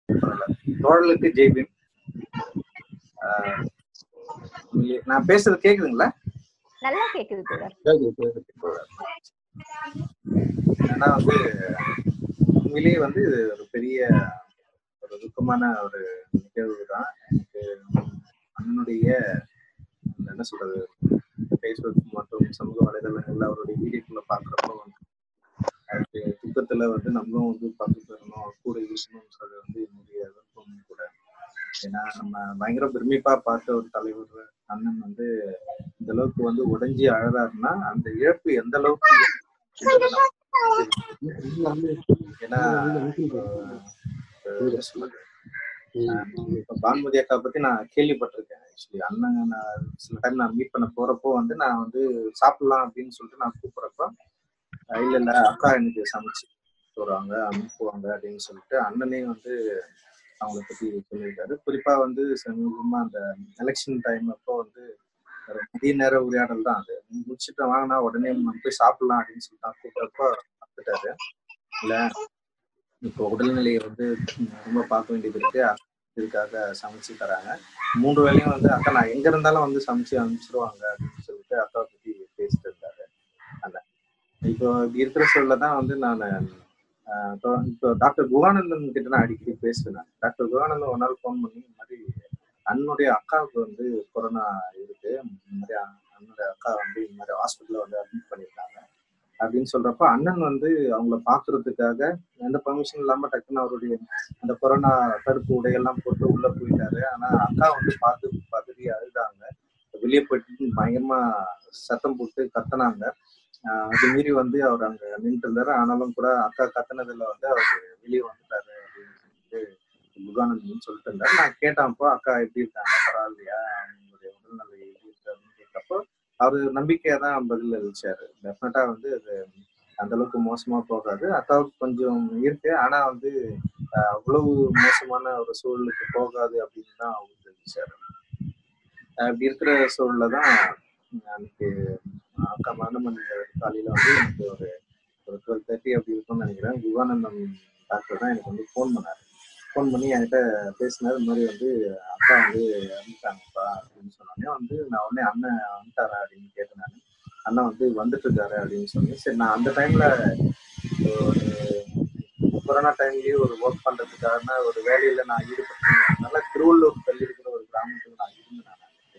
பரவாயில்ல. தோழலுக்கு ஜெய்பீம் ஆஹ் நான் பேசுறது கேக்குதுங்களா நல்லா கேக்குது தோழர் ஏன்னா வந்து உண்மையிலேயே வந்து இது ஒரு பெரிய ஒரு துக்கமான ஒரு நிகழ்வு தான் எனக்கு அண்ணனுடைய என்ன சொல்றது ஃபேஸ்புக் மற்றும் சமூக வலைதளங்கள்ல அவருடைய வீடியோக்குள்ள பாக்குறப்போ வந்து அதுக்கு துக்கத்துல வந்து நம்மளும் வந்து பங்கு பெறணும் அவர் கூட இருக்கணும்ன்றது வந்து என்னுடைய விருப்பம் கூட ஏன்னா நம்ம பயங்கர பெருமிப்பா பார்த்த ஒரு தலைவர் அண்ணன் வந்து இந்த அளவுக்கு வந்து உடைஞ்சி அழறாருன்னா அந்த இழப்பு எந்த அளவுக்கு ஏன்னா அஹ், என்ன சொல்றது அஹ், இப்ப பானுமதி அக்கா பத்தி நான் கேள்விப்பட்டிருக்கேன் ஆக்சுவலி அண்ணன் நான் சில டைம் நான் மீட் பண்ண போறப்போ வந்து நான் வந்து சாப்பிடலாம் அப்படின்னு சொல்லிட்டு நான் கூப்பிடுறப்ப அஹ், இல்ல இல்ல அக்கா எனக்கு சமைச்சு போடுவாங்க அனுப்புவாங்க அப்படின்னு சொல்லிட்டு அண்ணனே வந்து அவங்கள பத்தி சொல்லியிருக்காரு குறிப்பா வந்து சமீபமா அந்த எலெக்ஷன் டைம் அப்போ வந்து ஒரு மதிய நேர உரையாடல் தான் அது முடிச்சுட்டு வாங்கினா உடனே நம்ம போய் சாப்பிடலாம் அப்படின்னு சொல்லிட்டு நான் கூப்பிட்டப்போ பார்த்துட்டாரு இல்ல இப்போ உடல்நிலையை வந்து ரொம்ப பார்க்க வேண்டியது இருக்கு இதுக்காக சமைச்சு தராங்க மூன்று வேளையும் வந்து அக்கா நான் எங்க இருந்தாலும் வந்து சமைச்சு அனுப்பிச்சிருவாங்க அப்படின்னு சொல்லிட்டு அக்காவை பத்தி பேசிட்டு இருந்தாரு அண்ணன் இப்போ இப்படி இருக்கிற சூழல்ல தான் வந்து நான் இப்போ டாக்டர் குகானந்தன் கிட்ட நான் அடிக்கடி பேசுவேன் நான். டாக்டர் குகானந்தன் ஒரு நாள் ஃபோன் பண்ணி இந்த மாதிரி அண்ணனுடைய அக்காவுக்கு வந்து கொரோனா இருக்கு இந்த மாதிரி அண்ணனுடைய அக்கா வந்து இந்த மாதிரி ஹாஸ்பிட்டல்ல வந்து அட்மிட் பண்ணியிருக்காங்க அப்படின்னு சொல்றப்ப அண்ணன் வந்து அவங்கள பாக்குறதுக்காக எந்த பர்மிஷன் இல்லாம டக்குன்னு அவருடைய அந்த கொரோனா தடுப்பு உடையெல்லாம் போட்டு உள்ள போயிட்டாரு ஆனா அக்கா வந்து பார்த்து பதறி அழுதாங்க வெளியே போயிட்டு பயங்கரமா சத்தம் போட்டு கத்துனாங்க ஆஹ் அது மீறி வந்து அவர் அங்க நின்று இருந்தாரு ஆனாலும் கூட அக்கா கத்துனதுல வந்து அவர் வெளியே வந்துட்டாரு அப்படின்னு சொல்லிட்டு முகானந்தன் சொல்லிட்டு இருந்தாரு நான் கேட்டப்போ அக்கா எப்படி இருக்காங்க பரவாயில்லையா அவங்களுடைய உடல்நிலை எப்படி இருக்கு அப்படின்னு கேட்டப்போ அவரு நம்பிக்கையா தான் பதில் அளிச்சாரு டெஃபினட்டா வந்து அது அந்த அளவுக்கு மோசமா போகாது அக்காவுக்கு கொஞ்சம் இருக்கு ஆனா வந்து ஆஹ் அவ்வளவு மோசமான ஒரு சூழலுக்கு போகாது அப்படின்னு தான் அவர் தெரிவிச்சாரு ஆஹ் இப்படி இருக்கிற சூழல்ல தான் அன்னைக்கு அக்கா மரணமணி காலையில வந்து எனக்கு ஒரு ஒரு டுவெல் தேர்ட்டி அப்படி இருக்கும்னு நினைக்கிறேன் விவானந்தம் டாக்டர் தான் எனக்கு வந்து ஃபோன் பண்ணாரு ஃபோன் பண்ணி என்கிட்ட பேசினாரு இந்த மாதிரி வந்து அக்கா வந்து இறந்துட்டாங்கப்பா அப்படின்னு சொன்னோடனே வந்து நான் உடனே அண்ணன் வந்துட்டாரா அப்படின்னு கேட்டேன் நான் அண்ணன் வந்து வந்துட்டு இருக்காரு அப்படின்னு சொன்னேன் சரி நான் அந்த டைம்ல ஒரு கொரோனா டைம்லயே ஒரு ஒர்க் பண்றதுக்கான ஒரு வேலையில நான் ஈடுபட்டிருந்ததுனால திருவள்ளூர் தள்ளி இருக்கிற ஒரு கிராமத்துக்கு நான் இருந்தேன் நான் அன்னைக்கு.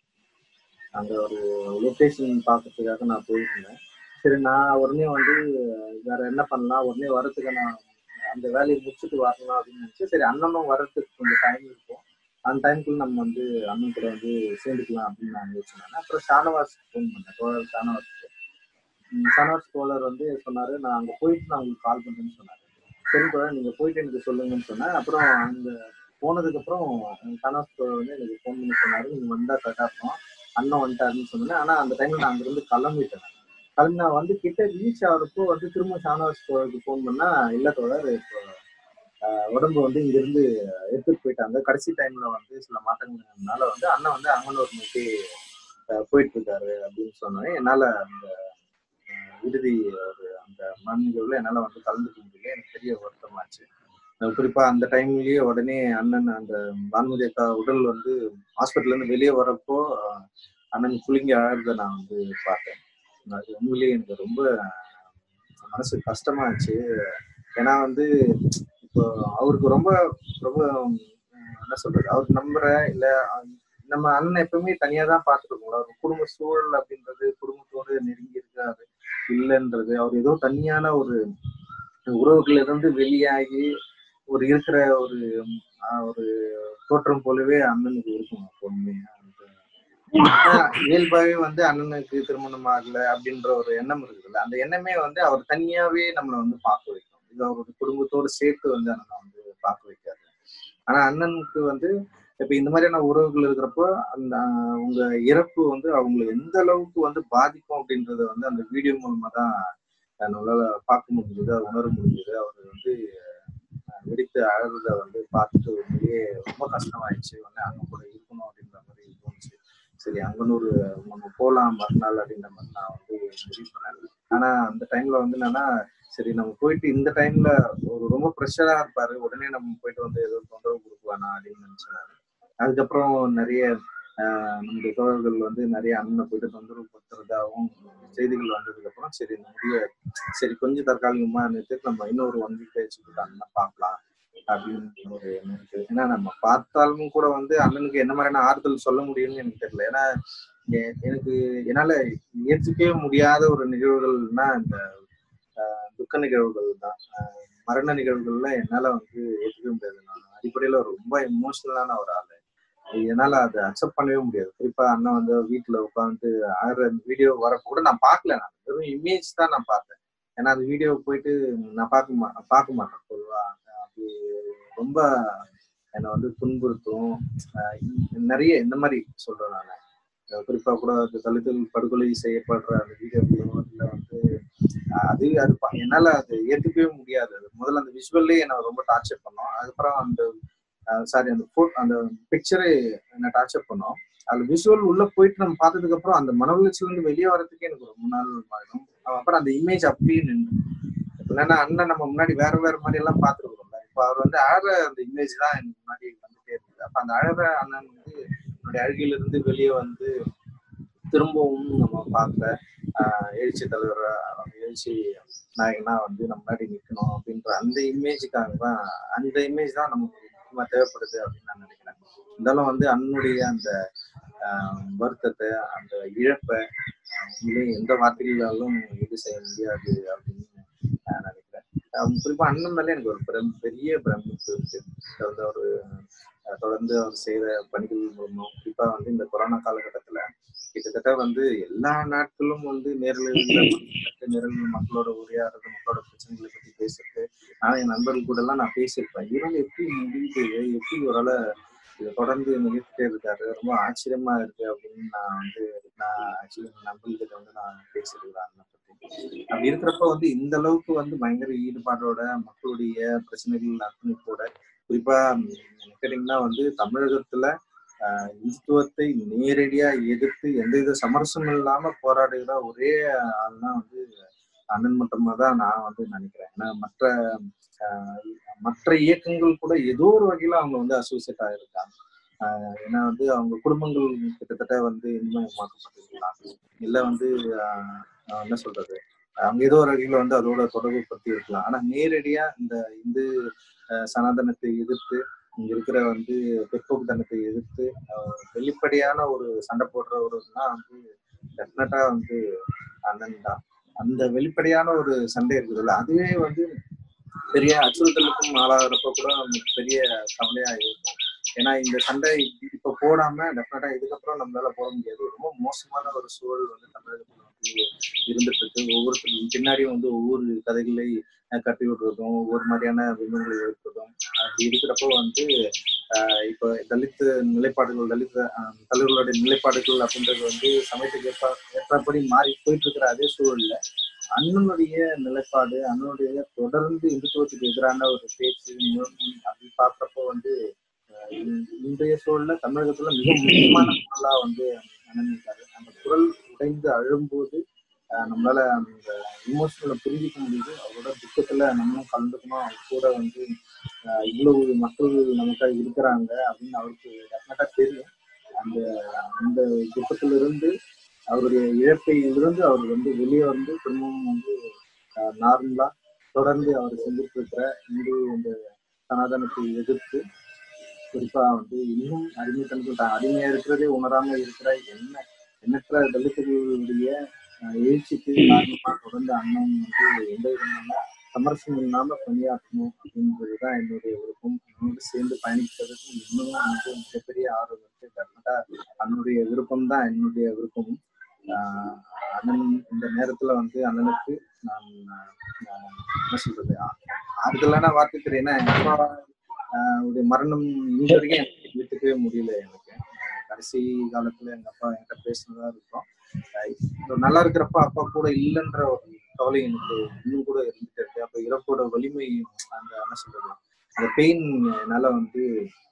அங்க ஒரு லொகேஷன் பார்க்கறதுக்காக நான் போயிருந்தேன் சரி நான் உடனே வந்து வேற என்ன பண்ணலாம் உடனே வரதுக்கு நான் அந்த வேலையை முடிச்சுட்டு வரலாம் அப்படின்னு நினைச்சு சரி அண்ணனும் வர்றதுக்கு கொஞ்சம் டைம் இருக்கும் அந்த டைமுக்குள்ள நம்ம வந்து அண்ணன் கூட வந்து சேர்ந்துக்கலாம் அப்படின்னு நான் யோசிச்சேன் அப்புறம் ஷானவாஸ் ஃபோன் பண்ணேன் தோழர் ஷானவாஸ்க்கு ம், ஷானவாஸ் தோழர் வந்து சொன்னாரு நான் அங்க போயிட்டு நான் உங்களுக்கு கால் பண்றேன்னு சொன்னாரு சரி தோழர் நீங்க போயிட்டு எனக்கு சொல்லுங்கன்னு சொன்னேன் அப்புறம் அங்க போனதுக்கு அப்புறம் ஷானவாஸ் தோழர் வந்து எனக்கு ஃபோன் பண்ணி சொன்னாரு நீங்க வந்தா கரெக்டா இருக்கும் அண்ணன் வந்துட்டாருன்னு சொன்னேன் ஆனா அந்த டைம்ல நான் அங்கிருந்து கிளம்பிட்டேன் கிளம்பி நான் வந்து கிட்ட ரீச் ஆகிறப்போ வந்து திரும்ப ஷானவாஸ் தோழருக்கு ஃபோன் பண்ணா இல்ல தோழர் இப்போ ஆஹ், உடம்பு வந்து இங்க இருந்து எடுத்துட்டு போயிட்டாங்க கடைசி டைம்ல வந்து சில மாற்றங்கள்னால வந்து அண்ணன் வந்து அங்கனூர் நோக்கி ஆஹ், போயிட்டு இருக்காரு அப்படின்னு சொன்னேன் என்னால அந்த ஆஹ், இறுதி ஒரு அந்த மண் நிகழ்வுல என்னால வந்து கலந்துக்க முடியல எனக்கு பெரிய வருத்தமாச்சு ஆஹ், குறிப்பா அந்த டைம்லயே உடனே அண்ணன் அந்த பானுமதி அக்கா உடல் வந்து ஹாஸ்பிட்டல்ல இருந்து வெளியே வரப்போ ஆஹ், அண்ணன் குலுங்கி அழறத நான் வந்து பார்த்தேன் அது உண்மையிலேயே எனக்கு ரொம்ப ஆஹ், மனசு கஷ்டமாச்சு ஏன்னா வந்து இப்போ அவருக்கு ரொம்ப ரொம்ப உம், என்ன சொல்றது அவருக்கு நம்புற இல்ல அஹ், நம்ம அண்ணன் எப்பவுமே தனியா தான் பார்த்துருக்கோம் அவர் குடும்ப சூழல் அப்படின்றது குடும்பத்தோடு நெருங்கி இருக்காரு இல்லைன்றது அவர் ஏதோ தனியான ஒரு உறவுகள் இருந்து வெளியாகி ஒரு இருக்கிற ஒரு ஆஹ், ஒரு தோற்றம் போலவே அண்ணனுக்கு இருக்கும் பொண்ணு இயல்பாவே வந்து அண்ணனுக்கு திருமணம் ஆகல அப்படின்ற ஒரு எண்ணம் இருக்குதுல்ல அந்த எண்ணமே வந்து அவர் தனியாவே நம்மளை வந்து பார்க்க வைக்கும் இது அவரோட குடும்பத்தோடு சேர்த்து வந்து அண்ணனை வந்து பார்க்க வைக்காது ஆனா அண்ணனுக்கு வந்து இப்ப இந்த மாதிரியான உறவுகள் இருக்கிறப்போ அந்த ஆஹ், உங்க இறப்பு வந்து அவங்களை எந்த அளவுக்கு வந்து பாதிக்கும் அப்படின்றத வந்து அந்த வீடியோ மூலமா தான் நம்மளால பார்க்க முடிஞ்சது உணர முடிஞ்சது அவர் வந்து ஆஹ், வெடித்து அழகுத வந்து பார்த்துட்டு உண்மையிலேயே ரொம்ப கஷ்டமாயிடுச்சு உடனே அங்க கூட இருக்கணும் அப்படின்ற மாதிரி தோணுச்சு சரி அங்கனூர் நம்ம போலாம் மறுநாள் அப்படின்ற மாதிரி நான் வந்து முடிவு பண்ணேன் ஆனா அந்த டைம்ல வந்து என்னன்னா சரி நம்ம போயிட்டு இந்த டைம்ல ஒரு ரொம்ப ப்ரெஷரா இருப்பாரு உடனே நம்ம போயிட்டு வந்து ஏதோ தொந்தரவு கொடுக்க வேணாம் அப்படின்னு நினைச்சேன் நானு. அதுக்கப்புறம் நிறைய ஆஹ் நம்முடைய தோழர்கள் வந்து நிறைய அண்ணனை போயிட்டு தொந்தரவு படுத்துறதாகவும் செய்திகள் வந்ததுக்கு அப்புறம் சரி இந்த முடிய சரி கொஞ்சம் தற்காலிகமா நிறுத்திட்டு நம்ம இன்னொரு ஒன் வீக் கழிச்சு கூட அண்ணன் பார்க்கலாம் அப்படின்னு ஒரு எண்ணம் இருக்கு ஏன்னா நம்ம பார்த்தாலும் கூட வந்து அண்ணனுக்கு என்ன மாதிரியான ஆறுதல் சொல்ல முடியும்னு எனக்கு தெரியல ஏன்னா எ- எனக்கு என்னால ஏற்றுக்கவே முடியாத ஒரு நிகழ்வுகள்னா இந்த ஆஹ், துக்க நிகழ்வுகள் தான் ஆஹ், மரண நிகழ்வுகள்ல என்னால வந்து ஏற்றுக்கவே முடியாது நான் அடிப்படையில ரொம்ப எமோஷனலான ஒரு ஆளு என்னால அதை அக்செப்ட் பண்ணவே முடியாது குறிப்பா அண்ணன் வந்து வீட்டுல உட்காந்து ஆடுற வீடியோ வரப்ப கூட நான் பார்க்கல நான் வெறும் இமேஜ் தான் நான் பார்த்தேன் ஏன்னா அந்த வீடியோ போயிட்டு நான் பார்க்க மா பார்க்க மாட்டேன் பொதுவா அது ரொம்ப என்னை வந்து துன்புறுத்தும் ஆஹ் இ- நிறைய இந்த மாதிரி சொல்றேன் நான் அஹ் குறிப்பா கூட அந்த தலித்தில் படுகொலை செய்யப்படுற அந்த வீடியோக்களோ இல்லை வந்து ஆஹ் அது அது பா- என்னால அது ஏத்துக்கவே முடியாது அது முதல்ல அந்த விஷுவல்லே என்னை ரொம்ப டார்ச்சர் பண்ணோம் அதுக்கப்புறம் அந்த சாரி அந்த pho- அந்த பிக்சரே என்ன டார்ச்சர் பண்ணோம் அதுல விஷுவல் உள்ள போயிட்டு நம்ம பார்த்ததுக்கு அப்புறம் அந்த மன உளைச்சல்ல இருந்து வெளியே வரதுக்கே எனக்கு ரொம்ப நாள் ஆயிடும் அப்புறம் அந்த இமேஜ் அப்படியே நின்று என்னன்னா அண்ணன் நம்ம முன்னாடி வேற வேற மாதிரி எல்லாம் பார்த்துருக்கோம்ல இப்போ அவர் வந்து அழற அந்த இமேஜ் தான் எனக்கு முன்னாடி வந்துட்டே இருக்குது அப்ப அந்த அழற அண்ணன் வந்து என்னுடைய அழுகையில இருந்து வெளியே வந்து திரும்பவும் நம்ம பார்த்த ஆஹ், எழுச்சி தலைவர் அவங்க எழுச்சி நாயகனா வந்து நம்ம முன்னாடி நிற்கணும் அப்படின்ற அந்த இமேஜுக்காக தான் அந்த இமேஜ் தான் நமக்கு முக்கியமா தேவைப்படுது அப்படின்னு நான் நினைக்கிறேன் இருந்தாலும் வந்து அண்ணனுடைய அந்த ஆஹ், வருத்தத்தை அந்த இழப்பை ஆஹ், உண்மையிலே எந்த வார்த்தைகளாலும் இது செய்ய முடியாது அப்படின்னு நான் நினைக்கிறேன் ஆஹ் குறிப்பா அண்ணன் மேல எனக்கு ஒரு பிரம் பெரிய பிரமிப்பு இருக்கு அதாவது ஒரு ஆஹ், தொடர்ந்து அவர் செய்யற பணிகள் மூலமா குறிப்பா வந்து இந்த கொரோனா காலகட்டத்துல கிட்டத்தட்ட வந்து எல்லா நாட்களும் வந்து நேரில் நேரில் மக்களோட உரையாடுறது மக்களோட பிரச்சனைகளை பத்தி பேசுறது நான் என் நண்பர்கள் கூட எல்லாம் நான் பேசியிருப்பேன் இவங்க எப்படி முடியுது எப்படி ஒரு இதை தொடர்ந்து நிகழ்த்திட்டே இருக்காரு ரொம்ப ஆச்சரியமா இருக்கு அப்படின்னு நான் வந்து நான் ஆக்சுவலி என் நண்பர்கிட்ட வந்து நான் பேசியிருக்கிறேன் அண்ணனை பத்தி அப்படி இருக்கிறப்ப வந்து இந்த அளவுக்கு வந்து பயங்கர ஈடுபாடோட மக்களுடைய பிரச்சனைகள் அர்ப்பணிப்போட குறிப்பா ம், எனக்கு கேட்டீங்கன்னா வந்து தமிழகத்துல ஆஹ், இந்துத்துவத்தை நேரடியா எதிர்த்து எந்தவித சமரசமும் இல்லாம போராடுகிற ஒரே ஆள்னா வந்து அண்ணன் மட்டுமா தான் நான் வந்து நினைக்கிறேன் ஏன்னா மற்ற ஆஹ், மற்ற இயக்கங்கள் கூட ஏதோ ஒரு வகையில அவங்க வந்து அசோசியேட் ஆயிருக்காங்க ஆஹ், ஏன்னா வந்து அவங்க குடும்பங்கள் கிட்டத்தட்ட வந்து இனிமயமாக்கப்பட்டிருக்கலாம் இல்ல வந்து ஆஹ், ஆஹ், என்ன சொல்றது அவங்க ஏதோ ஒரு வகையில வந்து அதோட தொடர்பு படுத்தி இருக்கலாம் ஆனா நேரடியா இந்த இந்து ஆஹ், சனாதனத்தை எதிர்த்து இங்க இருக்கிற வந்து பிற்போக்குத்தனத்தை எதிர்த்து ஆஹ், வெளிப்படையான ஒரு சண்டை போடுறவருன்னா வந்து டெஃபினட்டா வந்து அண்ணன் தான் அந்த வெளிப்படையான ஒரு சண்டை இருக்குதுல்ல அதுவே வந்து பெரிய அச்சுறுத்தலுக்கும் ஆளாகிறப்ப கூட நமக்கு பெரிய கவலையா இருக்கும் ஏன்னா இந்த சண்டை இப்ப போடாம டெஃபினட்டா இதுக்கப்புறம் நம்மளால போட முடியாது ரொம்ப மோசமான ஒரு சூழல் வந்து தமிழகத்துல வந்து இருந்துட்டு இருக்கு ஒவ்வொருத்தருக்கும் பின்னாடியும் வந்து ஒவ்வொரு கதைகளை அஹ், கட்டி விடுறதும் ஒவ்வொரு மாதிரியான பிம்பங்களை எழுப்புறதும் அப்படி இருக்கிறப்போ வந்து ஆஹ், இப்போ தலித் நிலைப்பாடுகள் தலித் ஆஹ், தலைவர்களுடைய நிலைப்பாடுகள் அப்படின்றது வந்து சமயத்துக்கு ஏற்ப ஏற்றபடி மாறி போயிட்டு இருக்கிற அதே சூழல்ல அண்ணனுடைய நிலைப்பாடு அண்ணனுடைய தொடர்ந்து இந்துத்துவத்துக்கு எதிரான ஒரு பேச்சு முழக்கம் அப்படி பார்க்குறப்போ வந்து அஹ், இந்த- இன்றைய சூழல்ல தமிழகத்துல மிக முக்கியமான குரலா வந்து அண்ணன் இருக்காரு அந்த குரல் உடைந்து அழும்போது அஹ், நம்மளால அந்த இமோஷனலை புரிஞ்சிக்க முடியுது அவரோட துக்கத்துல நம்மளும் கலந்துக்கணும் அவர் கூட வந்து அஹ், இவ்வளவு மக்கள் நமக்காக இருக்கிறாங்க அப்படின்னு அவருக்கு டெஃபினட்டா தெரியும் அந்த அந்த துக்கத்திலிருந்து அவருடைய இழப்பையிலிருந்து அவர் வந்து வெளியே வந்து திரும்பவும் வந்து நார்மலா தொடர்ந்து அவர் செஞ்சுட்டு இருக்கிற இந்து இந்த சனாதனத்தை எதிர்த்து குறிப்பா வந்து இன்னும் அடிமைத்தனத்தில் தான் அடிமையா இருக்கிறதே உணராம இருக்கிற என்ன எண்ணற்ற தலித்துகளுடைய அஹ், எழுச்சிக்கு காரணமா தொடர்ந்து அண்ணன் வந்து எந்த விதமான சமரசம் இல்லாம பணியாற்றணும் அப்படின்றதுதான் என்னுடைய விருப்பம் அண்ணனோடு சேர்ந்து பயணிக்கிறதுக்கு இன்னும் வந்து மிகப்பெரிய ஆர்வம் இருக்கு டெஃபினட்டா அண்ணனுடைய விருப்பம் தான் என்னுடைய விருப்பமும் ஆஹ் அண்ணன் இந்த நேரத்துல வந்து அண்ணனுக்கு நான் ஆஹ் என்ன சொல்றது ஆ- ஆறுதலான வார்த்தை தெரியும் ஏன்னா எங்க அப்பா ஆஹ் உடைய மரணம் இன்ன வரைக்கும் எனக்கு ஏற்றுக்கவே முடியல எனக்கு ஆஹ் கடைசி காலத்துல எங்க அப்பா என்கிட்ட பேசினதா இருக்கும் ஆஹ் இப்போ நல்லா இருக்கிறப்ப அப்பா கூட இல்லைன்ற ஒரு கவலை எனக்கு இன்னும் கூட இருந்துட்டு இருக்கு அப்ப இறப்போட வலிமை அந்த என்ன சொல்றது அந்த பெயின் என்னால வந்து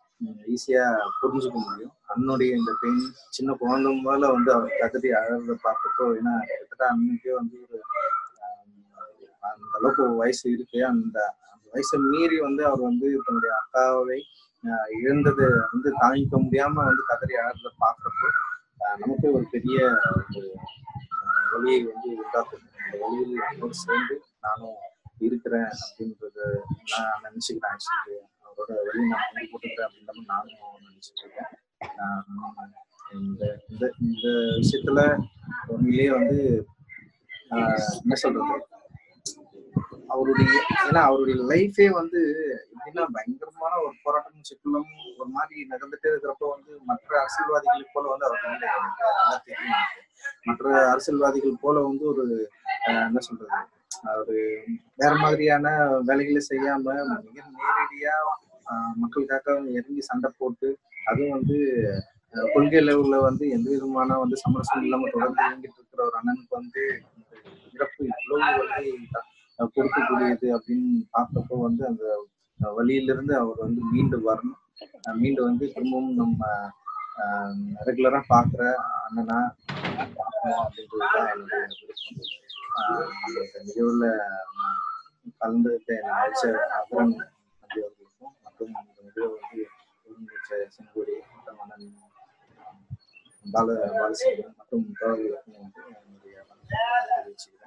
ஈஸியா புரிஞ்சுக்க முடியும் அண்ணனுடைய இந்த பெயின் சின்ன குழந்தை முதல்ல வந்து அவர் கதறி அழறத பார்க்கப்போ ஏன்னா கிட்டத்தட்ட அன்னைக்கே வந்து ஒரு ஆஹ், அந்த அளவுக்கு ஒரு வயசு இருக்கு அந்த அந்த வயசை மீறி வந்து அவர் வந்து தன்னுடைய அக்காவை ஆஹ் இழந்தது வந்து தாங்கிக்க முடியாம வந்து கதறி அழறத பாக்குறப்போ ஆஹ் நமக்கு ஒரு பெரிய ஒரு ஆஹ் வழியை வந்து உண்டாக்கும் அந்த வழியில் அவரோடு சேர்ந்து நானும் இருக்கிறேன் அப்படின்றத நான் நினைச்சுக்கிறேன் ஆக்சுவலி அவரோட வழி நான் பங்கு போட்டுக்கிறேன் அப்படின்ற மாதிரி நானும் நினைச்சிட்டு இருக்கேன் ஆஹ் இந்த இந்த இந்த விஷயத்துல உண்மையிலேயே வந்து ஆஹ் என்ன சொல்றது அவருடைய ஏன்னா அவருடைய லைஃபே வந்து எப்படின்னா பயங்கரமான ஒரு போராட்டம் சிக்கலும் ஒரு மாதிரி நடந்துட்டே இருக்கிறப்போ வந்து மற்ற அரசியல்வாதிகள் போல வந்து அவர் வந்து எனக்கு நல்லா தெரியும் எனக்கு. மற்ற அரசியல்வாதிகள் போல வந்து ஒரு ஆஹ் என்ன சொல்றது அவரு வேற மாதிரியான வேலைகளை செய்யாம மிக நேரடியா ஆஹ் மக்களுக்காக இறங்கி சண்டை போட்டு அதுவும் வந்து ஆஹ் கொள்கை லெவல்ல வந்து எந்த விதமான வந்து சமரசம் இல்லாம தொடர்ந்து இயங்கிட்டு இருக்கிற ஒரு அண்ணனுக்கு வந்து இந்த இறப்பு இவ்வளவு வழி கொடுக்கக்கூடியது அப்படின்னு பார்த்தப்போ வந்து அந்த அஹ் வழியிலிருந்து அவர் வந்து மீண்டு வரணும் அஹ் மீண்டு வந்து திரும்பவும் நம்ம ரெகுலரா பாக்குற அண்ணனா பார்க்கணும் அப்படின்றதுதான் என்னுடைய விருப்பம் ஆஹ் இந்த நிகழ்வுல நான் கலந்துகிட்ட என்னை அழைச்ச அபரன் நம்பி அவர்களுக்கும் மற்றும் இந்த நிகழ்வு வந்து ஒருங்கிணைச்ச செங்கோடி மற்றும் அண்ணன் பால பாலசிங்கம் மற்றும் தோழர்களுக்கும் வந்து என்னுடைய வணக்கத்தை தெரிவிச்சுக்கிறேன்